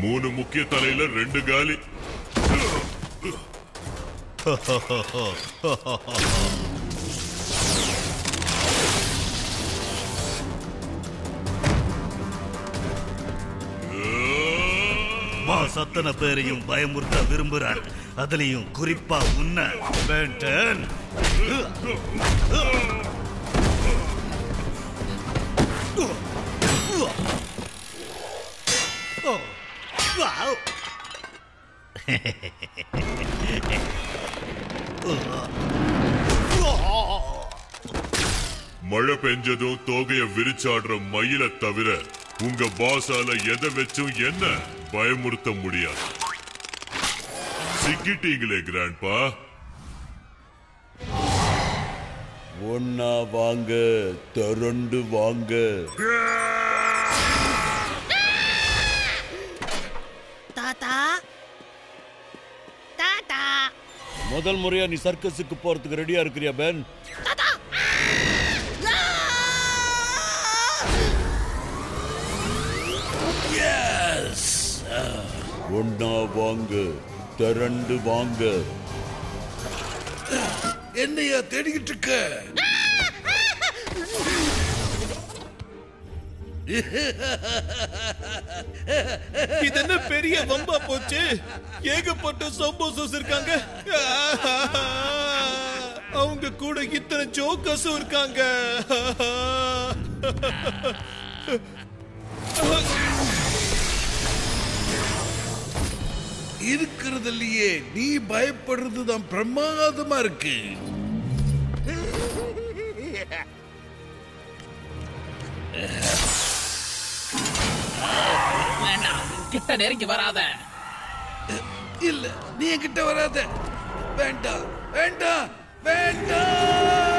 மூணு முக்கிய தலையில ரெண்டு காலி பாஸ் அத்தனை பேரையும் பயமுறுத்த விரும்புறான் அதுலயும் குறிப்பா உன்ன பேண்டன் மழை பெஞ்சதும் தோகைய விரிச்சாடுற மயில தவிர உங்க பாஸால எதை வச்சும் என்ன பயமுறுத்த முடியாது சிக்கிட்டீங்களே கிராண்ட்பா ஒன்னா வாங்க திரண்டு வாங்க தாத்தா தாத்தா முதல் முறையா நீ சர்க்கஸுக்கு போறதுக்கு ரெடியா இருக்கிறியா பென் தாத்தா ஒன்னா வாங்க திரண்டு வாங்க என்னையா தேடிக்கிட்டு இருக்க இது என்ன பெரிய வம்பா போச்சு ஏகப்பட்ட சம்போசஸ் இருக்காங்க அவங்க கூட இத்தனை ஜோக்கர்ஸும் இருக்காங்க இருக்கிறதுலயே நீ பயப்படுறது தான் பிரமாதமா இருக்கு வேண்டாம் கிட்ட நெருங்கி வராத இல்ல நீ என்கிட்ட வராத வேண்டாம் வேண்டாம் வேண்டாம்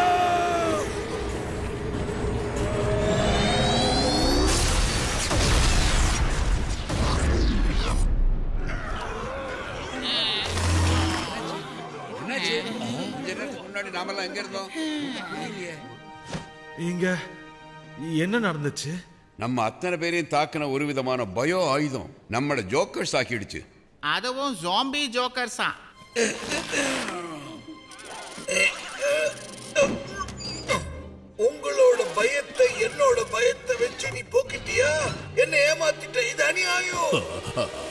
என்னாச்சு கொஞ்ச நேரத்துக்கு முன்னாடி நாமெல்லாம் எங்க இருந்தோம் இங்க என்ன நடந்துச்சு நம்ம அத்தனை பேரையும் தாக்கின ஒரு விதமான பயோ ஆயுதம் நம்மள ஜோக்கர்ஸ் ஆக்கிடுச்சு அதுவும் ஜாம்பி ஜோக்கர்ஸா உங்களோட பயத்தை என்னோட பயத்தை வச்சு நீ போக்கிட்டியா என்ன ஏமாத்திட்ட இது அநியாயம்